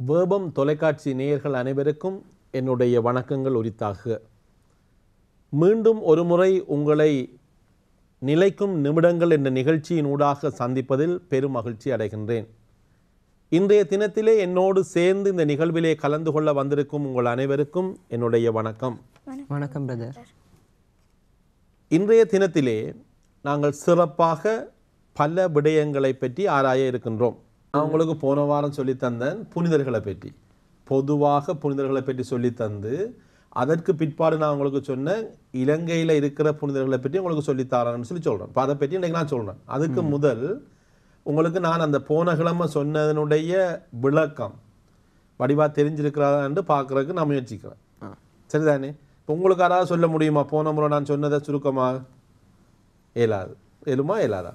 வேபம் தொலைக்காட்சி நேயர்கள் அனைவருக்கும் என்னுடைய வணக்கங்கள் உரித்தாக மீண்டும் ஒருமுறை உங்களை நிலைக்கும் நிமிடங்கள் என்ற நிகழ்ச்சியின் ஊடாக சந்திப்பதில் பெரும் மகிழ்ச்சி அடைகின்றேன் இன்றைய தினத்திலே என்னோடு சேர்ந்து இந்த நிகழ்விலே கலந்து கொள்ள வந்திருக்கும் உங்கள் அனைவருக்கும் என்னுடைய வணக்கம் வணக்கம் பிரதர் இன்றைய தினத்திலே நாங்கள் சிறப்பாக பல விடயங்களை பற்றி ஆராய இருக்கின்றோம் நான் உங்களுக்கு போன வாரம் சொல்லி தந்தேன் புனிதர்களை பற்றி பொதுவாக புனிதர்களை பற்றி சொல்லி தந்து அதற்கு பிற்பாடு நான் உங்களுக்கு சொன்னேன் இலங்கையில் இருக்கிற புனிதர்களை பற்றி உங்களுக்கு சொல்லி தரேன்னு சொல்லி சொல்கிறேன் இப்போ அதை பற்றி இன்றைக்கி நான் சொல்கிறேன் அதுக்கு முதல் உங்களுக்கு நான் அந்த போன கிழமை சொன்னதனுடைய விளக்கம் வடிவாக தெரிஞ்சிருக்கிறான்னு பார்க்குறதுக்கு நான் முயற்சிக்கிறேன் சரிதானே இப்போ உங்களுக்கு யாராவது சொல்ல முடியுமா போன முறை நான் சொன்னதை சுருக்கமாக இயலாது இயலுமா இயலாதா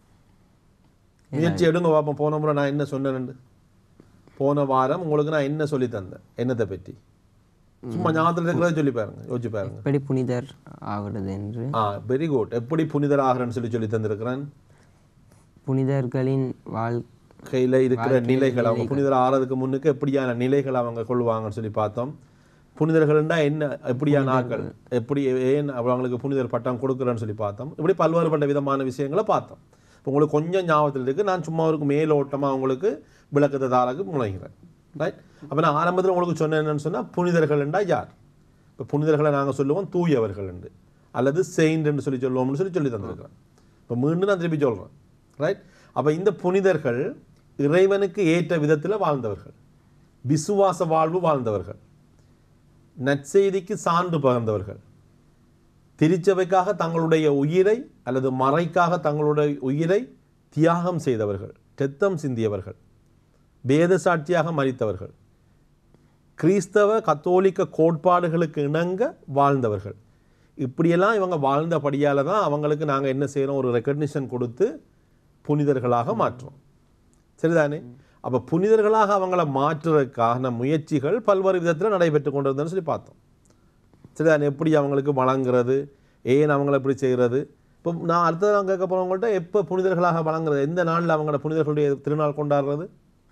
முயற்சி எடுங்க பார்ப்போம் போன முறை நான் என்ன சொன்னேன்னு போன வாரம் உங்களுக்கு நான் என்ன சொல்லி தந்தேன் என்னத்தை பற்றி சும்மா ஞாபகத்தில் இருக்கிறத சொல்லி பாருங்க யோசிச்சு பாருங்க எப்படி புனிதர் ஆகிறது என்று ஆ வெரி குட் எப்படி புனிதர் ஆகிறேன்னு சொல்லி சொல்லி தந்திருக்கிறேன் புனிதர்களின் வாழ் கையில் இருக்கிற நிலைகள் அவங்க புனிதர் ஆறதுக்கு முன்னுக்கு எப்படியான நிலைகள் அவங்க கொள்வாங்கன்னு சொல்லி பார்த்தோம் புனிதர்கள்னா என்ன எப்படியான ஆட்கள் எப்படி ஏன் அவங்களுக்கு புனிதர் பட்டம் கொடுக்குறேன்னு சொல்லி பார்த்தோம் இப்படி பல்வேறுபட்ட விதமான விஷயங்களை பார்த்தோம் இப்போ உங்களுக்கு கொஞ்சம் ஞாபகத்தில் இருக்குது நான் சும்மா ஒரு மேலோட்டமாக உங்களுக்கு விளக்கத்தை தாராக்கு முனைகிறேன் ரைட் அப்போ நான் ஆரம்பத்தில் உங்களுக்கு சொன்னேன் என்னன்னு சொன்னால் புனிதர்கள்ண்டா யார் இப்போ புனிதர்களை நாங்கள் சொல்லுவோம் தூயவர்கள் என்று அல்லது செயின்ட்னு சொல்லி சொல்லுவோம்னு சொல்லி சொல்லி தந்திருக்கிறேன் இப்போ மீண்டும் நான் திருப்பி சொல்கிறேன் ரைட் அப்போ இந்த புனிதர்கள் இறைவனுக்கு ஏற்ற விதத்தில் வாழ்ந்தவர்கள் விசுவாச வாழ்வு வாழ்ந்தவர்கள் நற்செய்திக்கு சான்று பகர்ந்தவர்கள் திருச்சபைக்காக தங்களுடைய உயிரை அல்லது மறைக்காக தங்களுடைய உயிரை தியாகம் செய்தவர்கள் இரத்தம் சிந்தியவர்கள் வேத சாட்சியாக மறித்தவர்கள் கிறிஸ்தவ கத்தோலிக்க கோட்பாடுகளுக்கு இணங்க வாழ்ந்தவர்கள் இப்படியெல்லாம் இவங்க வாழ்ந்தபடியால் தான் அவங்களுக்கு நாங்கள் என்ன செய்கிறோம் ஒரு ரெக்கக்னிஷன் கொடுத்து புனிதர்களாக மாற்றுறோம் சரிதானே அப்போ புனிதர்களாக அவங்கள மாற்றுறதுக்கான முயற்சிகள் பல்வேறு விதத்தில் நடைபெற்று கொண்டிருந்ததுன்னு சொல்லி பார்த்தோம் சரிதானே எப்படி அவங்களுக்கு வழங்குறது ஏன் அவங்கள எப்படி செய்கிறது இப்போ நான் அடுத்தது நான் கேட்க போகிறவங்கள்ட்ட எப்போ புனிதர்களாக வழங்குறது எந்த நாளில் அவங்களோட புனிதர்களுடைய திருநாள் கொண்டாடுறது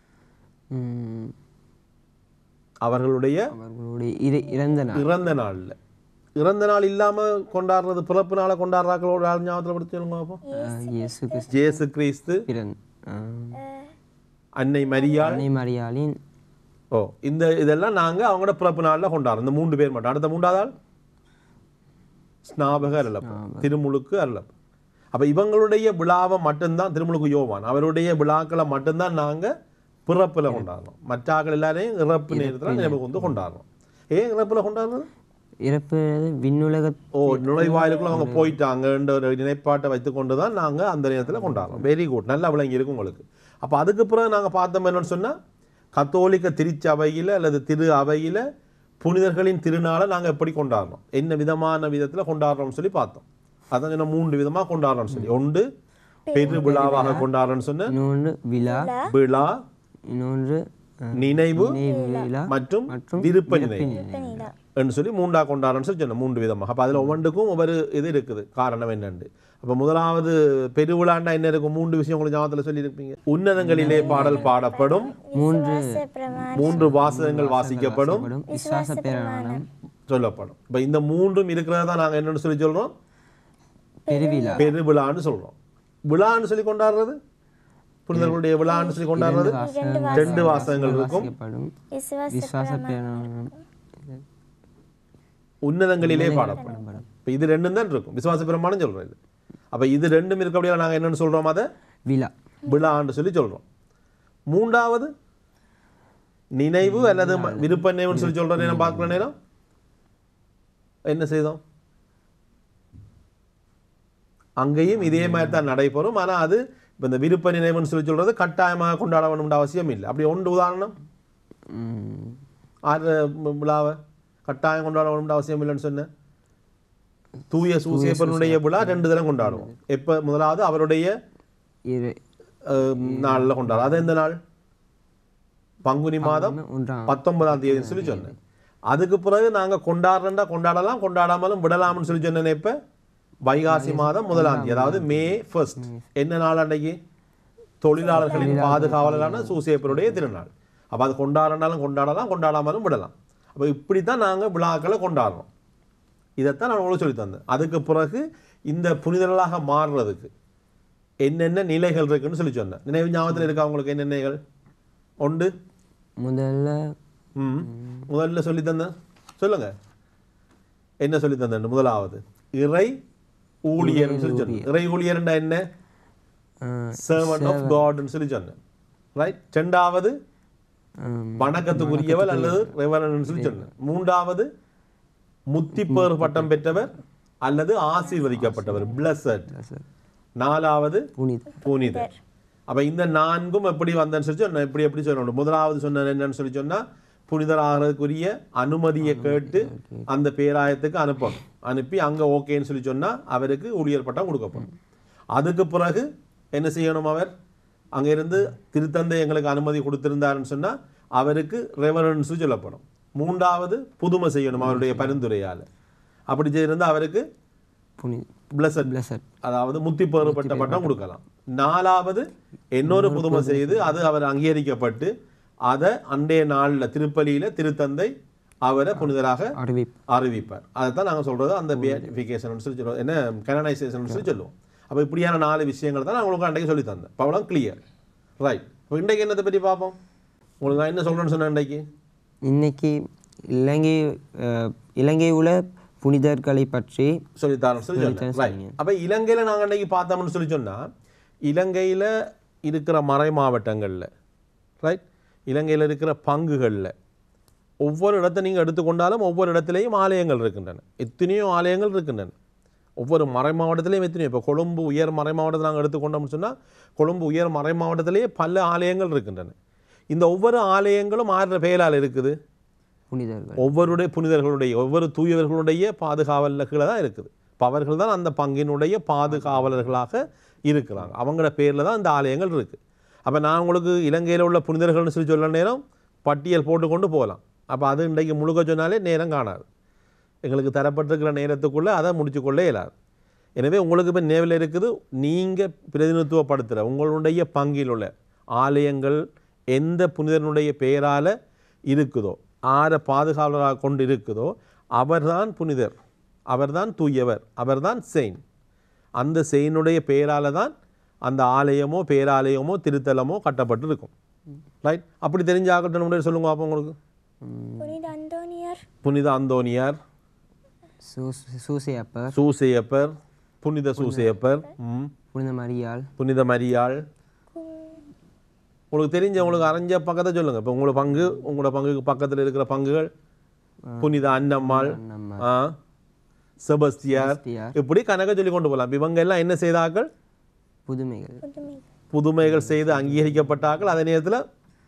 ம், அவர்களுடைய அவர்களுடைய இறை இறந்த நாள் இறந்த நாளில் இறந்த நாள் இல்லாமல் கொண்டாடுறது பிறப்பு நாளை கொண்டாடுறாக்களோட ஆள் ஞாபகத்தில் படுத்தி சொல்லுங்க அப்போ அஹ், இயேசு கிறிஸ்து ஜேசு கிறிஸ்து பிறன் அஹ், அன்னை மரியாள் அன்னை மரியாளின் ஓ இந்த இதெல்லாம் நாங்கள் அவங்களோட பிறப்பு நாளில் கொண்டாடுறோம் இந்த மூன்று பேர் மட்டும் அடுத்த மூன்றாவது ஆள் ஸ்நாபக அருளப்பம் திருமுழுக்கு அருளப்பம் அப்போ இவங்களுடைய விழாவை மட்டும்தான் திருமுழுக்கு யோவான் அவருடைய விழாக்களை மட்டும்தான் நாங்கள் பிறப்பில் கொண்டாடுறோம் மற்ற ஆக்கள் எல்லாரையும் இறப்பு நேரத்தில் நினைவு வந்து கொண்டாடுறோம் ஏன் இறப்பில் கொண்டாடுறது இறப்பு விண்ணுலக ஓ நுழைவாயிலுக்குள்ள அவங்க போயிட்டாங்கன்ற ஒரு நினைப்பாட்டை வைத்துக்கொண்டு தான் நாங்கள் அந்த நேரத்தில் கொண்டாடுறோம் வெரி குட் நல்லா விளங்கி இருக்கும் உங்களுக்கு அப்போ அதுக்கு பிறகு நாங்கள் பார்த்தோம் என்னன்னு சொன்னால் கத்தோலிக்க திருச்சபையில் அல்லது திரு அவையில் புனிதர்களின் திருநாளை நாங்கள் எப்படி கொண்டாடுறோம் என்ன விதமான விதத்தில் கொண்டாடுறோம்னு சொல்லி பார்த்தோம் அதான் சொன்ன மூன்று விதமாக கொண்டாடுறோம்னு சொல்லி ஒன்று பெரு விழாவாக கொண்டாடுறோம்னு சொன்ன இன்னொன்று விழா விழா இன்னொன்று அஹ், நினைவு நினைவு விழா மற்றும் மற்றும் விருப்ப நினைவு என்று சொல்லி மூண்டா கொண்டாடுறோம்னு சொல்லி சொன்னேன் மூன்று விதமாக அப்போ அதில் ஒவ்வொன்றுக்கும் ஒவ்வொரு இது இருக்குது காரணம் என்னண்டு அப்போ முதலாவது பெருவிழாண்டா என்ன இருக்கும் மூன்று விஷயம் உங்களுக்கு ஞாபகத்தில் சொல்லியிருப்பீங்க உன்னதங்களிலே பாடல் பாடப்படும் மூன்று மூன்று வாசகங்கள் வாசிக்கப்படும் படும் விசுவாச பிரமாணம் சொல்லப்படும் இப்போ இந்த மூன்றும் இருக்கிறத தான் நாங்கள் என்னன்னு சொல்லி சொல்கிறோம் பெருவிழா பெருவிழான்னு சொல்கிறோம் விழான்னு சொல்லி கொண்டாடுறது புனிதர்களுடைய விழான்னு சொல்லி கொண்டாடுறது ரெண்டு வாசகங்கள் இருக்கும் வாசிக்கப்படும் விசுவாச பிரமாணம் உன்னதங்களிலே பாடப்படும் இப்போ இது ரெண்டும் தான் இருக்கும் விசுவாச பிரமாணம் சொல்கிறோம் இது அப்போ இது ரெண்டும் இருக்க அப்படியே நாங்கள் என்னன்னு சொல்கிறோம் அதை விழா விழான்னு சொல்லி சொல்கிறோம் மூன்றாவது நினைவு அல்லது ம- விருப்ப நினைவுன்னு சொல்லி சொல்கிற நேரம் பார்க்குற நேரம் என்ன செய்தோம் அங்கேயும் இதே மாதிரி தான் நடைபெறும் ஆனால் அது இப்போ இந்த விருப்ப நினைவுன்னு சொல்லி சொல்கிறது கட்டாயமாக கொண்டாட வேணும்ன்ற அவசியம் இல்லை அப்படி ஒன்று உதாரணம் ம், ஆறு விழாவை கட்டாயம் கொண்டாட வேணும்ன்ற அவசியம் இல்லைன்னு சொன்னேன் தூய சூசேப்பனுடைய விழா ரெண்டு தினம் கொண்டாடுவோம் எப்போ முதலாவது அவருடைய இரு நாளில் கொண்டாடுறோம் அது எந்த நாள் பங்குனி மாதம் ஒன்றாம் பத்தொன்பதாம் தேதி சொல்லி சொன்னேன் அதுக்கு பிறகு நாங்க கொண்டாடுறா கொண்டாடலாம் கொண்டாடாமலும் விடலாம்னு சொல்லி சொன்னேன் இப்ப வைகாசி மாதம் முதலாம் தேதி அதாவது மே ஃபர்ஸ்ட் என்ன நாள் அன்னைக்கு தொழிலாளர்களின் பாதுகாவலரான சூசேப்பருடைய திருநாள் அப்போ அது கொண்டாடினாலும் கொண்டாடலாம் கொண்டாடாமலும் விடலாம் அப்போ இப்படி தான் நாங்கள் விழாக்களை கொண்டாடுறோம் இதைத்தான் நான் உங்களுக்கு சொல்லி தந்தேன் அதுக்கு பிறகு இந்த புனிதர்களாக மாறுறதுக்கு என்னென்ன நிலைகள் இருக்குன்னு சொல்லி சொன்னேன் நினைவு ஞாபகத்தில் இருக்கா உங்களுக்கு என்னென்னகள் உண்டு முதல்ல ம் முதல்ல சொல்லி தந்தேன் சொல்லுங்க என்ன சொல்லி தந்தேன் முதலாவது இறை ஊழியர்னு சொல்லி சொன்னேன் இறை ஊழியர்ண்டா என்ன அஹ், சர்வன்ட் ஆஃப் காட்னு சொல்லி சொன்னேன் ரைட் ரெண்டாவது அஹ், வணக்கத்துக்குரியவர் அல்லது ரெவரன் சொல்லி சொன்னேன் மூன்றாவது முத்திப்பேறு பட்டம் பெற்றவர் அல்லது ஆசீர்வதிக்கப்பட்டவர் பிளஸட் நாலாவது புனித புனிதர் அப்ப இந்த நான்கும் எப்படி வந்தேன்னு சொல்லி சொன்னேன் எப்படி எப்படி சொல்லணும் முதலாவது சொன்னது என்னன்னு சொல்லி சொன்னா புனிதர் ஆகிறதுக்குரிய அனுமதியை கேட்டு அந்த பேராயத்துக்கு அனுப்பணும் அனுப்பி அங்க ஓகேன்னு சொல்லி சொன்னா அவருக்கு ஊழியர் பட்டம் கொடுக்கப்படும் அதுக்கு பிறகு என்ன செய்யணும் அவர் அங்க இருந்து திருத்தந்தை எங்களுக்கு அனுமதி கொடுத்திருந்தாருன்னு சொன்னா அவருக்கு ரெவரன்ஸ் சொல்லப்படும் மூன்றாவது புதுமை செய்யணும் அவருடைய பரிந்துரையால அப்படி செய்திருந்தா அவருக்கு புனித பிளஸட் பிளஸட் அதாவது முத்தி பெறப்பட்ட பட்டம் கொடுக்கலாம் நாலாவது இன்னொரு புதுமை செய்து அது அவர் அங்கீகரிக்கப்பட்டு அதை அன்றைய நாள்ல திருப்பலியில திருத்தந்தை அவரை புனிதராக அறிவிப்பு அறிவிப்பார் அதைத்தான் நாங்க சொல்றது அந்த பியரிஃபிகேஷன் சொல்லி சொல்லுவோம் என்ன கனனைசேஷன் சொல்லி சொல்லுவோம் அப்ப இப்படியான நாலு விஷயங்கள் தான் நான் உங்களுக்கு அன்றைக்கு சொல்லி தந்தேன் இப்போ அவ்வளோ கிளியர் ரைட் இப்போ இன்றைக்கு என்னத்தை பற்றி பார்ப்போம் உங்களுக்கு நான் என்ன சொல்றேன்னு சொன்னேன் இன்றைக்கு இன்னைக்கு இலங்கை அஹ், இலங்கை உள்ள புனிதர்களை பற்றி சொல்லித்தாரன் சொல்லி சொன்னேன் ரைட் அப்போ இலங்கையில் நாங்கள் அன்றைக்கி பார்த்தோம்னு சொல்லி சொன்னால் இலங்கையில் இருக்கிற மறை மாவட்டங்களில் ரைட் இலங்கையில் இருக்கிற பங்குகளில் ஒவ்வொரு இடத்தை நீங்கள் எடுத்துக்கொண்டாலும் ஒவ்வொரு இடத்துலையும் ஆலயங்கள் இருக்கின்றன எத்தனையோ ஆலயங்கள் இருக்கின்றன ஒவ்வொரு மறை மாவட்டத்திலையும் எத்தனையோ இப்போ கொழும்பு உயர் மறை மாவட்டத்தை நாங்கள் எடுத்துக்கொண்டோம்னு சொன்னால் கொழும்பு உயர் மறை மாவட்டத்திலேயே பல ஆலயங்கள் இருக்கின்றன இந்த ஒவ்வொரு ஆலயங்களும் ஆறு பெயரால் இருக்குது புனிதர்கள் ஒவ்வொருடைய புனிதர்களுடைய ஒவ்வொரு தூயவர்களுடைய பாதுகாவலில் கீழே தான் இருக்குது இப்போ அவர்கள் தான் அந்த பங்கினுடைய பாதுகாவலர்களாக இருக்கிறாங்க அவங்களோட பேரில் தான் இந்த ஆலயங்கள் இருக்குது அப்போ நான் உங்களுக்கு இலங்கையில் உள்ள புனிதர்கள்னு சொல்லி சொல்ல நேரம் பட்டியல் போட்டு கொண்டு போகலாம் அப்போ அது இன்றைக்கு முழுக்க சொன்னாலே நேரம் காணாது எங்களுக்கு தரப்பட்டிருக்கிற நேரத்துக்குள்ளே அதை முடிச்சு கொள்ளே இயலாது எனவே உங்களுக்கு இப்போ நேவில் இருக்குது நீங்கள் பிரதிநிதித்துவப்படுத்துகிற உங்களுடைய பங்கில் உள்ள ஆலயங்கள் எந்த புனிதனுடைய பெயரால் இருக்குதோ ஆரை பாதுகாவலராக கொண்டு இருக்குதோ அவர்தான் புனிதர் அவர்தான் தூயவர் அவர்தான் செயின் அந்த செயினுடைய பெயரால தான் அந்த ஆலயமோ பேராலயமோ திருத்தலமோ கட்டப்பட்டு இருக்கும் ரைட் அப்படி தெரிஞ்ச ஆகட்டும் முன்னாடி சொல்லுங்க அப்போ உங்களுக்கு புனித அந்தோனியார் புனித அந்தோனியார் சூஸ்- சூசையப்பர் சூசையப்பர் புனித சூசையப்பர் ம், புனித மரியாள் புனித மரியாள் உங்களுக்கு தெரிஞ்ச உங்களுக்கு அரைஞ்ச பக்கத்தை சொல்லுங்க இப்போ உங்களோட பங்கு உங்களோட பங்குக்கு பக்கத்தில் இருக்கிற பங்குகள் புனித அன்னம்மாள் அன்னம்மாள். ஆ செபஸ்தியார் செபஸ்தியார். இப்படி கணக்க சொல்லி கொண்டு போகலாம் இப்ப இவங்க எல்லாம் என்ன செய்தார்கள் புதுமைகள் புதுமை புதுமைகள் செய்து அங்கீகரிக்கப்பட்டார்கள் அதே நேரத்தில்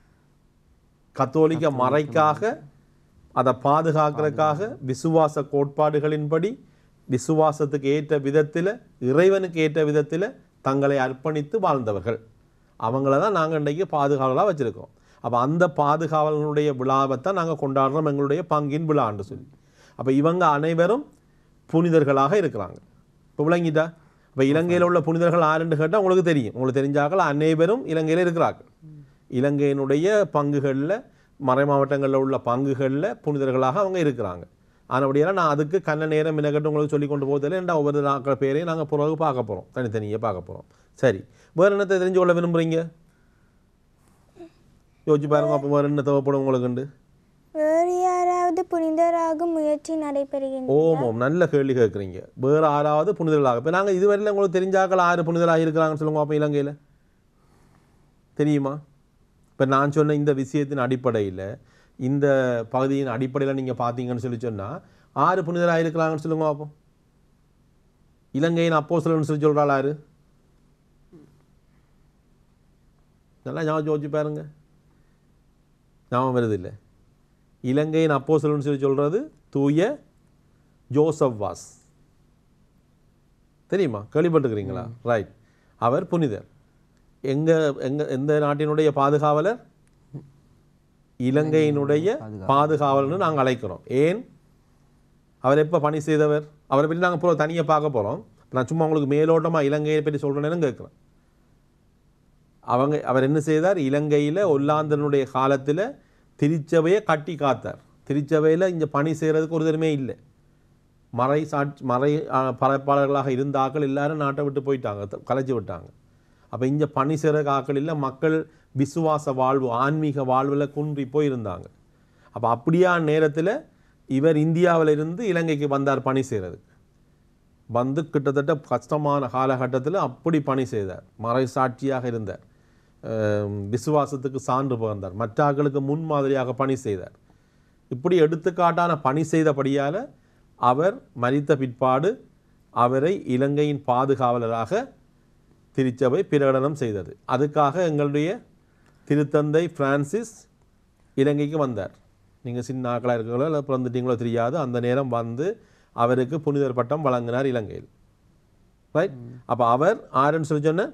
கத்தோலிக்க மறைக்காக அதை பாதுகாக்கிறதுக்காக விசுவாச கோட்பாடுகளின்படி விசுவாசத்துக்கு ஏற்ற விதத்தில் இறைவனுக்கு ஏற்ற விதத்தில் தங்களை அர்ப்பணித்து வாழ்ந்தவர்கள் அவங்கள தான் நாங்கள் இன்றைக்கி பாதுகாவலாக வச்சுருக்கோம் அப்போ அந்த பாதுகாவலனுடைய விழாவை தான் நாங்கள் கொண்டாடுறோம் எங்களுடைய பங்கின் விழான்னு சொல்லி அப்போ இவங்க அனைவரும் புனிதர்களாக இருக்கிறாங்க இப்போ விளங்கிட்டா இப்போ இலங்கையில் உள்ள புனிதர்கள் ஆறுன்னு கேட்டால் உங்களுக்கு தெரியும் உங்களுக்கு தெரிஞ்சாக்கள் அனைவரும் இலங்கையில் இருக்கிறார்கள் இலங்கையினுடைய பங்குகளில் மறை மாவட்டங்களில் உள்ள பங்குகளில் புனிதர்களாக அவங்க இருக்கிறாங்க ஆனபடியால் நான் அதுக்கு கண்ண நேரம் மினக்கட்டு உங்களுக்கு சொல்லி கொண்டு போகிறதில்ல ஏன்டா ஒவ்வொரு நாட்கள் பேரையும் நாங்கள் பிறகு பார்க்க போகிறோம் தனித்தனியாக பார்க்க போகிறோம் சரி வேறு என்னத்தை தெரிஞ்சு கொள்ள விரும்புகிறீங்க யோசிச்சு பாருங்க அப்போ வேறு என்ன தேவைப்படும் உங்களுக்குண்டு வேறு யாராவது புனிதராக முயற்சி நடைபெறுகின்ற ஓமம் நல்ல கேள்வி கேட்குறீங்க வேறு ஆறாவது புனிதர்களாக இப்போ நாங்கள் இதுவரையில் உங்களுக்கு தெரிஞ்சாக்கள் ஆறு புனிதராக இருக்கிறாங்கன்னு சொல்லுங்க அப்போ இலங்கையில் தெரியுமா இப்போ நான் சொன்ன இந்த விஷயத்தின் அடிப்படையில் இந்த பகுதியின் அடிப்படையில் நீங்கள் பார்த்தீங்கன்னு சொல்லி சொன்னால் ஆறு புனிதராக இருக்கிறாங்கன்னு சொல்லுங்க அப்போ இலங்கையின் அப்போ சொல்லி சொல்கிறாள் ஆறு நல்லா ஞாபகம் யோசிச்சு பாருங்க ஞாபகம் வருது இல்லை இலங்கையின் அப்போ சொல்லி சொல்கிறது தூய ஜோசப் வாஸ் தெரியுமா கேள்விப்பட்டிருக்கிறீங்களா ரைட் அவர் புனிதர் எங்க எங்க எந்த நாட்டினுடைய பாதுகாவலர் இலங்கையினுடைய பாதுகாவலர்னு நாங்கள் அழைக்கிறோம் ஏன் அவர் எப்போ பணி செய்தவர் அவரை பற்றி நாங்கள் இப்போ தனியாக பார்க்க போகிறோம் நான் சும்மா உங்களுக்கு மேலோட்டமாக இலங்கையை பற்றி சொல்கிறேன்னு கேட்குறேன் அவங்க அவர் என்ன செய்தார் இலங்கையில் ஒல்லாந்தனுடைய காலத்தில் திருச்சபையை கட்டி காத்தார் திருச்சபையில் இங்கே பணி செய்கிறதுக்கு ஒரு தருமே இல்லை மறை சாட்சி மறை ஆ, பரப்பாளர்களாக இருந்த ஆக்கள் எல்லாரும் நாட்டை விட்டு போயிட்டாங்க த- கலைச்சு விட்டாங்க அப்போ இங்கே பணி செய்கிற ஆக்கள் இல்லை மக்கள் விசுவாச வாழ்வு ஆன்மீக வாழ்வில் குன்றி போய் இருந்தாங்க அப்போ அப்படியான நேரத்தில் இவர் இந்தியாவில் இருந்து இலங்கைக்கு வந்தார் பணி செய்கிறதுக்கு வந்து கிட்டத்தட்ட கஷ்டமான காலகட்டத்தில் அப்படி பணி செய்தார் மறை சாட்சியாக இருந்தார் அஹ் விசுவாசத்துக்கு சான்று பகர்ந்தார் மற்ற ஆட்களுக்கு முன்மாதிரியாக பணி செய்தார் இப்படி எடுத்துக்காட்டான பணி செய்தபடியால் அவர் மரித்த பிற்பாடு அவரை இலங்கையின் பாதுகாவலராக திருச்சபை பிரகடனம் செய்தது அதுக்காக எங்களுடைய திருத்தந்தை பிரான்சிஸ் இலங்கைக்கு வந்தார் நீங்கள் சின்ன ஆக்களாக இருக்கிறீங்களோ இல்லை பிறந்துட்டீங்களோ தெரியாது அந்த நேரம் வந்து அவருக்கு புனிதர் பட்டம் வழங்கினார் இலங்கையில் ரைட் அப்போ அவர் ஆருன்னு சொல்லி சொன்ன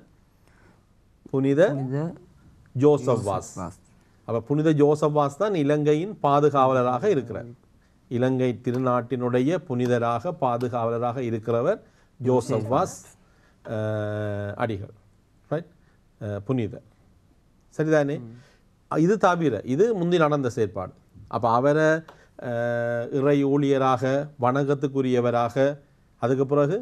புனித புனித ஜோசப் வாஸ் வாஸ் அப்போ புனித ஜோசப் வாஸ் தான் இலங்கையின் பாதுகாவலராக இருக்கிறார் இலங்கை திருநாட்டினுடைய புனிதராக பாதுகாவலராக இருக்கிறவர் ஜோசப் வாஸ் அஹ், அடிகள் ரைட் புனிதர் சரிதானே இது தவிர இது முந்தி நடந்த செயற்பாடு அப்போ அவரை அஹ், இறை ஊழியராக வணக்கத்துக்குரியவராக அதுக்கு பிறகு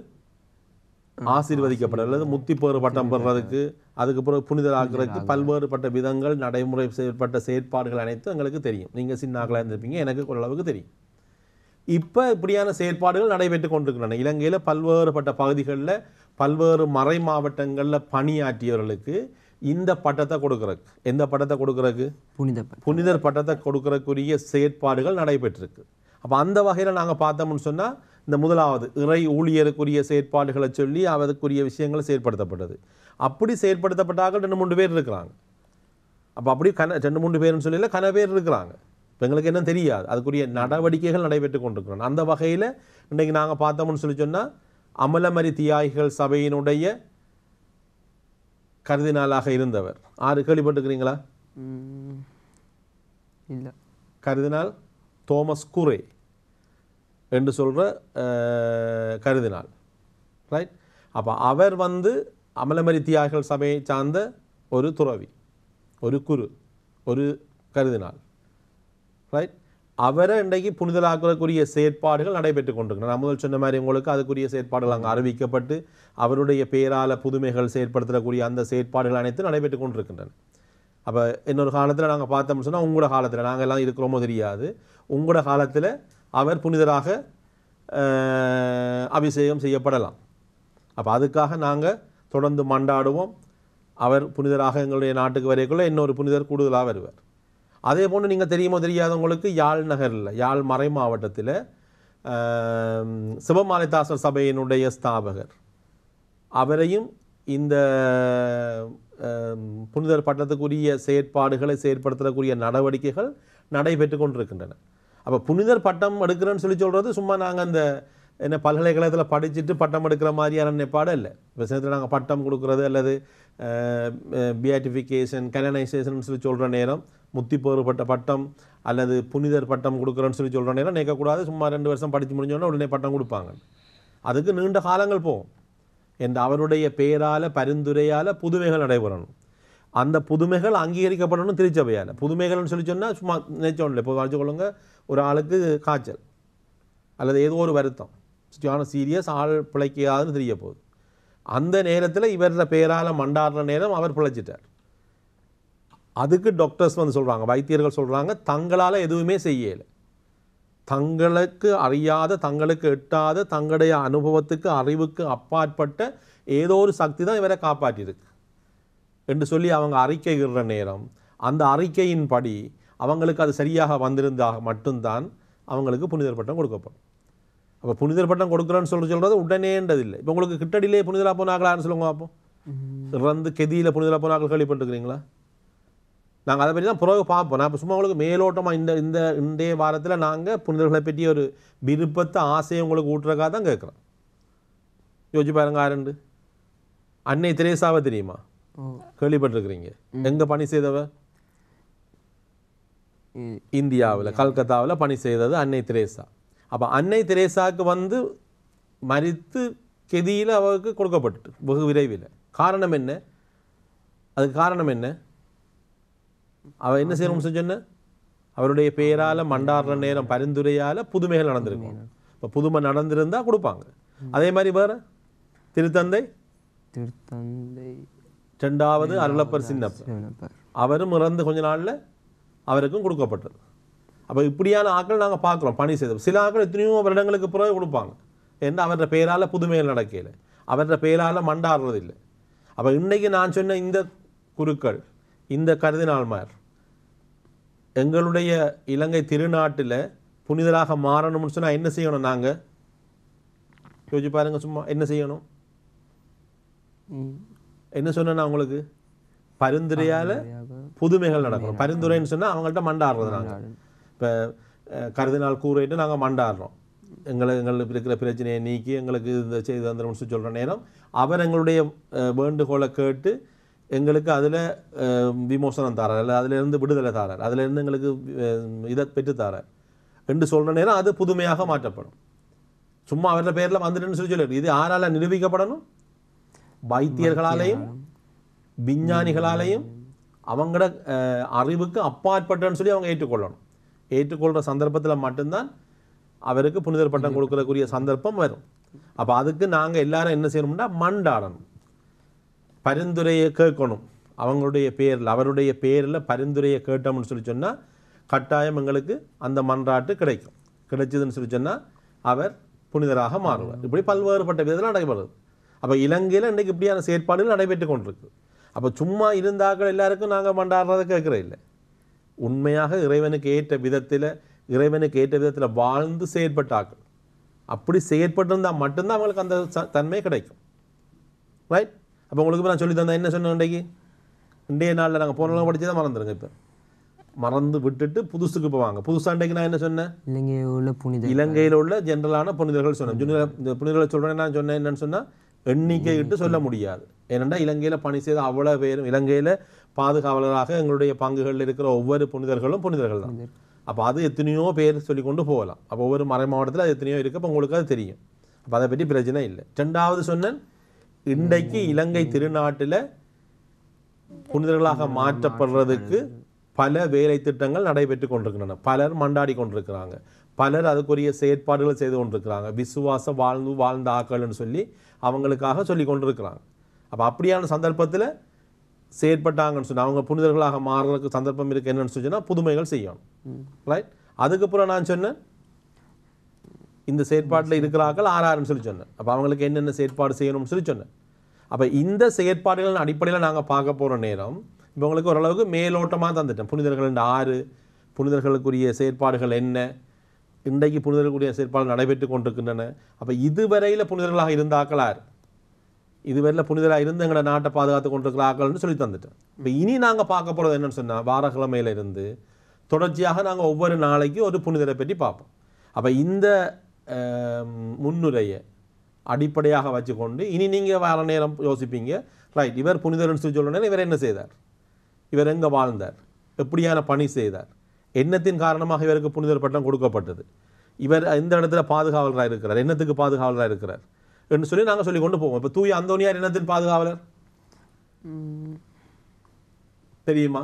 ஆசீர்வதிக்கப்பட அல்லது முத்தி பேறு பட்டம் பெறுறதுக்கு அதுக்கு பிறகு புனிதராக்கிறதுக்கு பல்வேறுபட்ட விதங்கள் நடைமுறை செய்யப்பட்ட செயற்பாடுகள் அனைத்தும் எங்களுக்கு தெரியும் நீங்கள் சின்னாக்களாக இருந்திருப்பீங்க எனக்கு ஓரளவுக்கு தெரியும் இப்போ இப்படியான செயற்பாடுகள் நடைபெற்று கொண்டிருக்கின்றன இலங்கையில் பல்வேறுபட்ட பகுதிகளில் பல்வேறு மறை மாவட்டங்களில் பணியாற்றியவர்களுக்கு இந்த பட்டத்தை கொடுக்கறதுக்கு எந்த பட்டத்தை கொடுக்கறதுக்கு புனித பட்டம் புனிதர் பட்டத்தை கொடுக்கறக்குரிய செயற்பாடுகள் நடைபெற்றிருக்கு அப்போ அந்த வகையில் நாங்கள் பார்த்தோம்னு சொன்னால் இந்த முதலாவது இறை ஊழியருக்குரிய செயற்பாடுகளை சொல்லி அதற்குரிய விஷயங்கள் செயற்படுத்தப்பட்டது அப்படி செயற்படுத்தப்பட்டாக ரெண்டு மூணு பேர் இருக்கிறாங்க அப்போ அப்படி கன ரெண்டு மூணு பேர்னு சொல்லல கன பேர் இருக்கிறாங்க இப்போ எங்களுக்கு என்ன தெரியாது அதுக்குரிய நடவடிக்கைகள் நடைபெற்று கொண்டிருக்கிறோம் அந்த வகையில் இன்றைக்கு நாங்கள் பார்த்தோம்னு சொல்லி சொன்னால் அமலமரி தியாகிகள் சபையினுடைய கருதினாளாக இருந்தவர் ஆறு கேள்விப்பட்டிருக்கிறீங்களா இல்லை கருதினால் தோமஸ் குரே என்று சொல்கிற கருதினால் ரைட் அப்போ அவர் வந்து அமலமரி தியாகிகள் சபையை சார்ந்த ஒரு துறவி ஒரு குரு ஒரு கருதினால் ரைட் அவரை இன்றைக்கு புனிதலாக்குறதுக்குரிய செயற்பாடுகள் நடைபெற்று கொண்டிருக்கின்றன நான் முதல் சொன்ன மாதிரி உங்களுக்கு அதுக்குரிய செயற்பாடுகள் அங்கே அறிவிக்கப்பட்டு அவருடைய பெயரால புதுமைகள் செயற்படுத்தக்கூடிய அந்த செயற்பாடுகள் அனைத்தும் நடைபெற்று கொண்டிருக்கின்றன அப்போ இன்னொரு காலத்தில் நாங்கள் பார்த்தோம்னு சொன்னால் உங்களோட காலத்தில் நாங்கள் எல்லாம் இருக்கிறோமோ தெரியாது உங்களோட காலத்தில் அவர் புனிதராக அஹ், அபிஷேகம் செய்யப்படலாம் அப்போ அதுக்காக நாங்கள் தொடர்ந்து மண்டாடுவோம் அவர் புனிதராக எங்களுடைய நாட்டுக்கு வரைக்குள்ள இன்னொரு புனிதர் கூடுதலாக வருவார் அதே போன்று நீங்கள் தெரியுமோ தெரியாதவங்களுக்கு யாழ் நகரில் யாழ் மறை மாவட்டத்தில் சிவமாலிதாசர் சபையினுடைய ஸ்தாபகர் அவரையும் இந்த அஹ், புனிதர் பட்டத்துக்குரிய செயற்பாடுகளை செயற்படுத்தக்கூடிய நடவடிக்கைகள் நடைபெற்று கொண்டிருக்கின்றன அப்போ புனிதர் பட்டம் எடுக்கிறேன்னு சொல்லி சொல்கிறது சும்மா நாங்கள் அந்த என்ன பல்கலைக்கழகத்தில் படிச்சுட்டு பட்டம் எடுக்கிற மாதிரியான நினைப்பாடு இல்லை இப்போ சேர்த்து நாங்கள் பட்டம் கொடுக்குறது அல்லது பியாட்டிஃபிகேஷன் கனனைசேஷன் சொல்லி சொல்கிற நேரம் முத்தி போறுபட்ட பட்டம் அல்லது புனிதர் பட்டம் கொடுக்குறேன்னு சொல்லி சொல்கிற நேரம் நினைக்கக்கூடாது சும்மா ரெண்டு வருஷம் படித்து முடிஞ்சோடனே உடனே பட்டம் கொடுப்பாங்க அதுக்கு நீண்ட காலங்கள் போகும் என்ற அவருடைய பெயரால் பரிந்துரையால் புதுமைகள் நடைபெறணும் அந்த புதுமைகள் அங்கீகரிக்கப்படணும் திருச்சபையால் புதுமைகள்னு சொல்லி சொன்னால் சும்மா நினைச்சோம்ல இப்போ வச்சுக்கொள்ளுங்க ஒரு ஆளுக்கு காய்ச்சல் அல்லது ஏதோ ஒரு வருத்தம் சரியான சீரியஸ் ஆள் பிழைக்காதுன்னு தெரிய போகுது அந்த நேரத்தில் இவர பெயரால் மண்டாடுற நேரம் அவர் பிழைச்சிட்டார் அதுக்கு டாக்டர்ஸ் வந்து சொல்கிறாங்க வைத்தியர்கள் சொல்கிறாங்க தங்களால் எதுவுமே செய்யலை தங்களுக்கு அறியாத தங்களுக்கு எட்டாத தங்களுடைய அனுபவத்துக்கு அறிவுக்கு அப்பாற்பட்ட ஏதோ ஒரு சக்தி தான் இவரை காப்பாற்றியிருக்கு என்று சொல்லி அவங்க அறிக்கைகிற நேரம் அந்த அறிக்கையின்படி அவங்களுக்கு அது சரியாக வந்திருந்தாக மட்டும்தான் அவங்களுக்கு புனிதர் பட்டம் கொடுக்கப்படும் அப்போ புனிதர் பட்டம் கொடுக்குறேன்னு சொல்லி சொல்கிறது உடனேன்றது இல்லை இப்போ உங்களுக்கு கிட்டடியிலே புனிதராக போனாங்களான்னு சொல்லுங்க அப்போ இறந்து கெதியில் புனிதராக போனாக்கள் கேள்விப்பட்டிருக்கிறீங்களா நாங்கள் அதை பற்றி தான் பிறகு பார்ப்போம் நான் இப்போ சும்மா உங்களுக்கு மேலோட்டமாக இந்த இந்த இன்றைய வாரத்தில் நாங்கள் புனிதர்களை பற்றி ஒரு விருப்பத்தை ஆசையை உங்களுக்கு ஊட்டுறக்காக தான் கேட்குறோம் யோசிச்சு பாருங்க ஆரண்டு அன்னை திரேசாவை தெரியுமா ஓ கேள்விப்பட்டிருக்கிறீங்க எங்கே பணி செய்தவ இ- இந்தியாவில் கல்கத்தாவில் பணி செய்தது அன்னை திரேசா அப்போ அன்னை திரேசாவுக்கு வந்து மரித்து கெதியில் அவருக்கு கொடுக்கப்பட்டு வெகு விரைவில் காரணம் என்ன அதுக்கு காரணம் என்ன அவ என்ன செய்யணும்னு சொன்ன அவருடைய பெயரால மண்டாடுற நேரம் பரிந்துரையால புதுமைகள் நடந்திருக்கும் இப்போ புதுமை நடந்திருந்தா கொடுப்பாங்க அதே மாதிரி வேற திருத்தந்தை திருத்தந்தை ரெண்டாவது அருளப்பர் சின்னப்பர் சிவனப்பர் அவரும் இறந்து கொஞ்ச நாள்ல அவருக்கும் கொடுக்கப்பட்டது அப்போ இப்படியான ஆட்கள் நாங்க பார்க்குறோம் பணி செய்த சில ஆட்கள் எத்தனையோ வருடங்களுக்கு பிறகு கொடுப்பாங்க ஏன்னா அவരുടെ பேரால புதுமைகள் நடக்கையில் அவരുടെ பேரால மண்டாடுறது இல்லை அப்போ இன்னைக்கு நான் சொன்ன இந்த குருக்கள் இந்த கருதினாள்மார் எங்களுடைய இலங்கை திருநாட்டில் புனிதராக மாறணும்னு சொன்னா என்ன செய்யணும் நாங்க யோசிச்சு பாருங்க சும்மா என்ன செய்யணும் ம். என்ன சொன்னேன்னா உங்களுக்கு பரிந்துரையால புதுமைகள் நடக்கணும் பரிந்துரைன்னு சொன்னா அவங்கள்ட்ட மண்டாடுறது நாங்க இப்போ கருதினால் கூறிட்டு நாங்க மண்டாடுறோம் எங்களை எங்களுக்கு இருக்கிற பிரச்சனையை நீக்கி எங்களுக்கு இந்த செய்து தந்துடும் சொல்ற நேரம் அவர் எங்களுடைய அஹ், வேண்டுகோளை கேட்டு எங்களுக்கு அதில் விமோசனம் தாரார் இல்லை அதுல இருந்து விடுதலை தாரார் அதுல இருந்து எங்களுக்கு அஹ், இதை பெற்று தாரார் என்று சொல்ற நேரம் அது புதுமையாக மாற்றப்படும் சும்மா அவരുടെ பேர்ல வந்துட்டுன்னு சொல்லி சொல்லி இது யாரால நிரூபிக்கப்படணும் வைத்தியர்களாலேயும் விஞ்ஞானிகளாலேயும் அவங்களோட அஹ், அறிவுக்கு அப்பாற்பட்டன்னு சொல்லி அவங்க ஏற்றுக்கொள்ளணும் ஏற்றுக்கொள்கிற சந்தர்ப்பத்தில் மட்டும்தான் அவருக்கு புனிதர் பட்டம் கொடுக்கறக்குரிய சந்தர்ப்பம் வரும் அப்போ அதுக்கு நாங்கள் எல்லாரும் என்ன செய்யணும்னா மண்டாடணும் பரிந்துரையை கேட்கணும் அவங்களுடைய பேரில் அவருடைய பேரில் பரிந்துரையை கேட்டோம்னு சொல்லி சொன்னால் கட்டாயம் எங்களுக்கு அந்த மன்றாட்டு கிடைக்கும் கிடைச்சதுன்னு சொல்லி சொன்னால் அவர் புனிதராக மாறுவார் இப்படி பல்வேறுபட்ட விதத்தில் நடைபெறுது அப்போ இலங்கையில் இன்றைக்கு இப்படியான செயற்பாடுகள் நடைபெற்று கொண்டிருக்கு அப்போ சும்மா இருந்தாக்கள் எல்லாருக்கும் நாங்கள் மண்டாடுறதை கேட்குற இல்லை உண்மையாக இறைவனுக்கு ஏற்ற விதத்தில் இறைவனுக்கு ஏற்ற விதத்தில் வாழ்ந்து செயற்பட்டாக்கள் அப்படி செயற்பட்டிருந்தால் மட்டும்தான் அவங்களுக்கு அந்த ச- தன்மை கிடைக்கும் ரைட் அப்போ உங்களுக்கு இப்ப நான் சொல்லி தந்தேன் என்ன சொன்னேன் இன்றைக்கு இன்றைய நாளில் நாங்கள் போனவங்க படிச்சதை மறந்துடுங்க இப்போ மறந்து விட்டுட்டு புதுசுக்கு போவாங்க புதுசா இன்றைக்கு நான் என்ன சொன்னேன் இலங்கையில் உள்ள புனித இலங்கையில் உள்ள ஜென்ரலான புனிதர்கள் சொன்னேன் ஜுனியர் இந்த புனிதர்களை சொல்கிறேன் நான் சொன்னேன் என்னன்னு சொன்னால் எண்ணிக்கை இட்டு சொல்ல முடியாது ஏனென்றா இலங்கையில் பணி செய்த அவ்வளோ பேரும் இலங்கையில் பாதுகாவலராக எங்களுடைய பங்குகளில் இருக்கிற ஒவ்வொரு புனிதர்களும் புனிதர்கள் தான் அப்போ அது எத்தனையோ பேர் சொல்லி கொண்டு போகலாம் அப்போ ஒவ்வொரு மறை மாவட்டத்தில் அது எத்தனையோ இருக்குது அப்போ உங்களுக்கு அது தெரியும் அப்போ அதை பற்றி பிரச்சனை இல்லை ரெண்டாவது சொன்னேன் இன்றைக்கு இலங்கை திருநாட்டில் புனிதர்களாக மாற்றப்படுறதுக்கு பல வேலை திட்டங்கள் நடைபெற்று கொண்டிருக்கின்றன பலர் மண்டாடி கொண்டிருக்கிறாங்க பலர் அதுக்குரிய செயற்பாடுகள் செய்து கொண்டிருக்கிறாங்க விசுவாச வாழ்ந்து வாழ்ந்த ஆக்கள்னு சொல்லி அவங்களுக்காக சொல்லி கொண்டிருக்கிறாங்க அப்போ அப்படியான சந்தர்ப்பத்தில் செயற்பட்டாங்கன்னு சொன்னா அவங்க புனிதர்களாக மாறுறதுக்கு சந்தர்ப்பம் இருக்கு என்னன்னு சொன்னா புதுமைகள் செய்யணும் ரைட் அதுக்கப்புறம் நான் சொன்னேன் இந்த செயற்பாட்டில் இருக்கிறார்கள் ஆறாருன்னு சொல்லி சொன்னேன் அப்போ அவங்களுக்கு என்னென்ன செயற்பாடு செய்யணும்னு சொல்லி சொன்னேன் அப்போ இந்த செயற்பாடுகளின் அடிப்படையில் நாங்கள் பார்க்க போகிற நேரம் இப்போ உங்களுக்கு ஓரளவுக்கு மேலோட்டமாக தந்துட்டேன் புனிதர்கள் ஆறு புனிதர்களுக்குரிய செயற்பாடுகள் என்ன இன்றைக்கு புனிதர்களுக்குரிய செயற்பாடுகள் நடைபெற்று கொண்டிருக்கின்றன அப்போ இதுவரையில் புனிதர்களாக இருந்த ஆக்களார் இதுவரையில் புனிதராக இருந்து எங்களை நாட்டை பாதுகாத்து கொண்டிருக்கிற ஆக்கள்னு சொல்லி தந்துட்டேன் இப்போ இனி நாங்கள் பார்க்க போகிறது என்னன்னு சொன்னால் வாரக்கிழமையில இருந்து தொடர்ச்சியாக நாங்கள் ஒவ்வொரு நாளைக்கு ஒரு புனிதரை பற்றி பார்ப்போம் அப்போ இந்த ஆம், முன்னுரையை அடிப்படையாக வச்சுக்கொண்டு இனி நீங்கள் வார நேரம் யோசிப்பீங்க ரைட் இவர் புனிதர்னு சொல்லி சொல்ல நேரம் இவர் என்ன செய்தார் இவர் எங்கே வாழ்ந்தார் எப்படியான பணி செய்தார் என்னத்தின் காரணமாக இவருக்கு புனிதர் பட்டம் கொடுக்கப்பட்டது இவர் எந்த இடத்துல பாதுகாவலராக இருக்கிறார் என்னத்துக்கு பாதுகாவலராக இருக்கிறார் என்று சொல்லி நாங்கள் சொல்லி கொண்டு போவோம் இப்போ தூய அந்தோனியார் என்னத்தின் பாதுகாவலர் தெரியுமா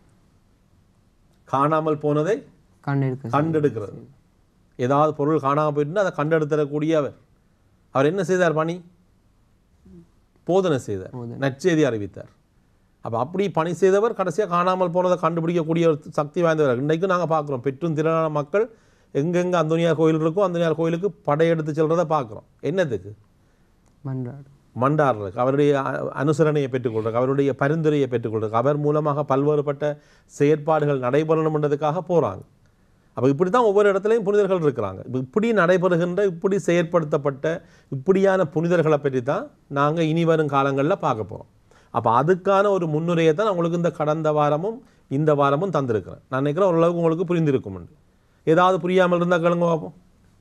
காணாமல் போனதை கண்டெடுக்க கண்டெடுக்கிறது ஏதாவது பொருள் காணாமல் போயிட்டுனா அதை கண்டெடுத்துடக்கூடிய அவர் அவர் என்ன செய்தார் பணி போதனை செய்தார் நற்செய்தி அறிவித்தார் அப்போ அப்படி பணி செய்தவர் கடைசியாக காணாமல் போனதை கண்டுபிடிக்கக்கூடிய ஒரு சக்தி வாய்ந்தவர் இன்றைக்கும் நாங்கள் பார்க்குறோம் பெற்றும் திரளான மக்கள் எங்கெங்கே அந்தோனியார் கோயில் இருக்கோ அந்தோனியார் கோயிலுக்கு படையெடுத்து செல்றதை பார்க்குறோம் என்னத்துக்கு மன்றாடு மண்டாடுறதுக்கு அவருடைய அ- அனுசரணையை பெற்றுக்கொள்றதுக்கு அவருடைய பரிந்துரையை பெற்றுக்கொள்றதுக்கு அவர் மூலமாக பல்வேறுபட்ட செயற்பாடுகள் நடைபெறணுன்றதுக்காக போகிறாங்க அப்போ இப்படி தான் ஒவ்வொரு இடத்துலையும் புனிதர்கள் இருக்கிறாங்க இப்ப இப்படி நடைபெறுகின்ற இப்படி செயற்படுத்தப்பட்ட இப்படியான புனிதர்களை பற்றி தான் நாங்கள் இனி வரும் காலங்களில் பார்க்க போகிறோம் அப்போ அதுக்கான ஒரு முன்னுரையை தான் நான் உங்களுக்கு இந்த கடந்த வாரமும் இந்த வாரமும் தந்திருக்கிறேன் நான் நினைக்கிறேன் ஓரளவுக்கு உங்களுக்கு புரிந்திருக்கும் ஏதாவது புரியாமல் இருந்தால் கேளுங்க பார்ப்போம்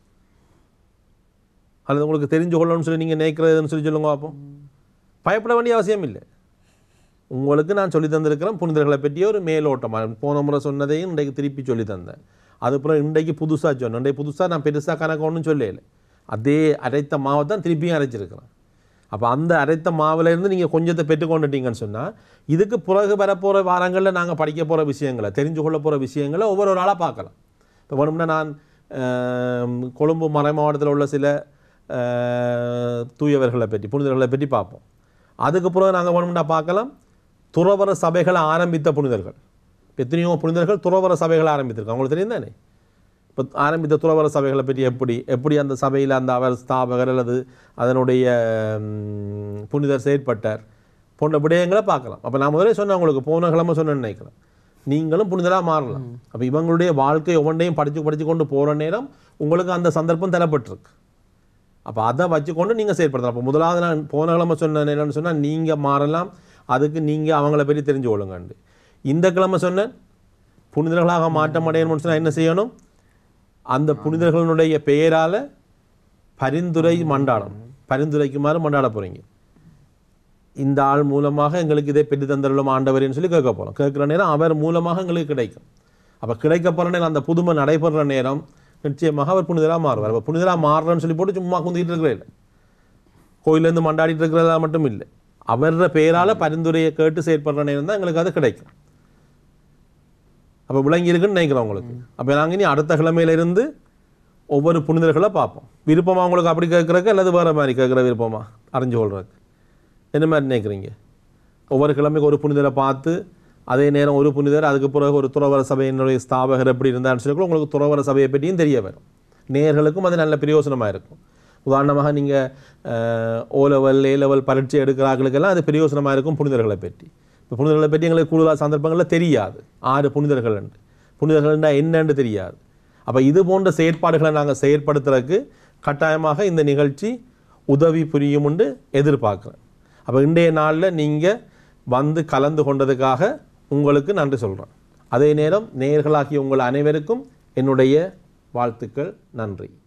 அல்லது உங்களுக்கு தெரிஞ்சு கொள்ளணும்னு சொல்லி நீங்கள் நினைக்கிறதுன்னு சொல்லி சொல்லுங்க பார்ப்போம் பயப்பட வேண்டிய அவசியம் இல்லை உங்களுக்கு நான் சொல்லி தந்திருக்கிறேன் புனிதர்களை பற்றிய ஒரு மேலோட்டமாக போன முறை சொன்னதையும் இன்றைக்கு திருப்பி சொல்லி தந்தேன் அதுக்கப்புறம் இன்றைக்கு புதுசாக சொன்னேன் இன்றைக்கு புதுசாக நான் பெருசாக கணக்கு ஒன்றும் சொல்லல அதே அரைத்த மாவை தான் திருப்பியும் அரைச்சிருக்கிறேன் அப்போ அந்த அரைத்த மாவுல இருந்து நீங்கள் கொஞ்சத்தை பெற்றுக்கொண்டுட்டீங்கன்னு சொன்னால் இதுக்கு பிறகு வரப்போகிற வாரங்களில் நாங்கள் படிக்க போகிற விஷயங்களை தெரிஞ்சு கொள்ள போகிற விஷயங்களை ஒவ்வொரு ஒரு ஆளாக பார்க்கலாம் இப்போ வேணும்னா நான் ஆம், கொழும்பு மறை மாவட்டத்தில் உள்ள சில ஆ, தூயவர்களை பற்றி புனிதர்களை பற்றி பார்ப்போம் அதுக்கு பிறகு நாங்கள் வேணும்னா பார்க்கலாம் துறவர சபைகளை ஆரம்பித்த புனிதர்கள் எத்தனையோ புனிதர்கள் துறவர சபைகளை ஆரம்பித்திருக்காங்க உங்களுக்கு தெரியும் தானே இப்போ ஆரம்பித்த துறவர சபைகளை பற்றி எப்படி எப்படி அந்த சபையில் அந்த அவர் ஸ்தாபகர் அல்லது அதனுடைய ம், புனிதர் செயற்பட்டார் போன்ற விடயங்களை பார்க்கலாம் அப்போ நான் முதலே சொன்னேன் உங்களுக்கு போன கிழமை சொன்னேன்னு நினைக்கிறேன் நீங்களும் புனிதராக மாறலாம் அப்போ இவங்களுடைய வாழ்க்கை ஒவ்வொன்றையும் படித்து படித்து கொண்டு போகிற நேரம் உங்களுக்கு அந்த சந்தர்ப்பம் தரப்பட்டிருக்கு அப்போ அதை வச்சுக்கொண்டு நீங்கள் செயற்படுத்தலாம் அப்போ முதலாவது நான் போன கிழமை சொன்னேன் என்னன்னு சொன்னால் நீங்கள் மாறலாம் அதுக்கு நீங்கள் அவங்கள பற்றி தெரிஞ்சு கொள்ளுங்கண்டு இந்த கிழமை சொன்னேன் புனிதர்களாக மாற்றம் அடையணும்னு சொன்னால் என்ன செய்யணும் அந்த புனிதர்களுடைய பெயரால் பரிந்துரை மண்டாடம் பரிந்துரைக்குமாறு மண்டாட போகிறீங்க இந்த ஆள் மூலமாக எங்களுக்கு இதை பெற்று தந்தருளும் ஆண்டவரேன்னு சொல்லி கேட்க போகிறோம் கேட்குற நேரம் அவர் மூலமாக எங்களுக்கு கிடைக்கும் அப்போ கிடைக்க போகிற நேரம் அந்த புதுமை நடைபெறுற நேரம் நிச்சயமாக அவர் புனிதராக மாறுவார் அப்போ புனிதராக மாறுறன்னு சொல்லி போட்டு சும்மா குந்திக்கிட்டு இருக்கிறே கோயிலேருந்து மண்டாடிட்டு இருக்கிறதா மட்டும் இல்லை அவர பெயரால் பரிந்துரையை கேட்டு செயற்படுற நேரம் தான் எங்களுக்கு அது கிடைக்கும் அப்போ விளங்கி இருக்குன்னு நினைக்கிறோம் உங்களுக்கு அப்போ நாங்கள் இனி அடுத்த கிழமையில இருந்து ஒவ்வொரு புனிதர்களை பார்ப்போம் விருப்பமா உங்களுக்கு அப்படி கேட்குறக்கு அல்லது வேறு மாதிரி கேட்குற விருப்பமா அறிஞ்சு கொள்றதுக்கு என்ன மாதிரி நினைக்கிறீங்க ஒவ்வொரு கிழமைக்கு ஒரு புனிதரை பார்த்து அதே நேரம் ஒரு புனிதர் அதுக்கு பிறகு ஒரு துறவர சபையினுடைய ஸ்தாபகர் எப்படி இருந்தான்னு சொல்லி கூட உங்களுக்கு துறவர சபையை பற்றியும் தெரிய வரும் நேர்களுக்கும் அது நல்ல பிரயோசனமாக இருக்கும் உதாரணமாக நீங்கள் ஓ லெவல் ஏ லெவல் பரீட்சை எடுக்கிறார்களுக்கெல்லாம் அது பிரயோசனமாக இருக்கும் புனிதர்களை பற்றி இப்போ புனிதர்களை பற்றி எங்களுக்கு கூடுதலாக சந்தர்ப்பங்களில் தெரியாது ஆறு புனிதர்கள் உண்டு புனிதர்கள்னா என்னன்னு தெரியாது அப்போ இது போன்ற செயற்பாடுகளை நாங்கள் செயற்படுத்துறதுக்கு கட்டாயமாக இந்த நிகழ்ச்சி உதவி புரியும்னு எதிர்பார்க்குறேன் அப்போ இன்றைய நாளில் நீங்கள் வந்து கலந்து கொண்டதுக்காக உங்களுக்கு நன்றி சொல்கிறேன் அதே நேரம் நேயர்களாகிய உங்கள் அனைவருக்கும் என்னுடைய வாழ்த்துக்கள் நன்றி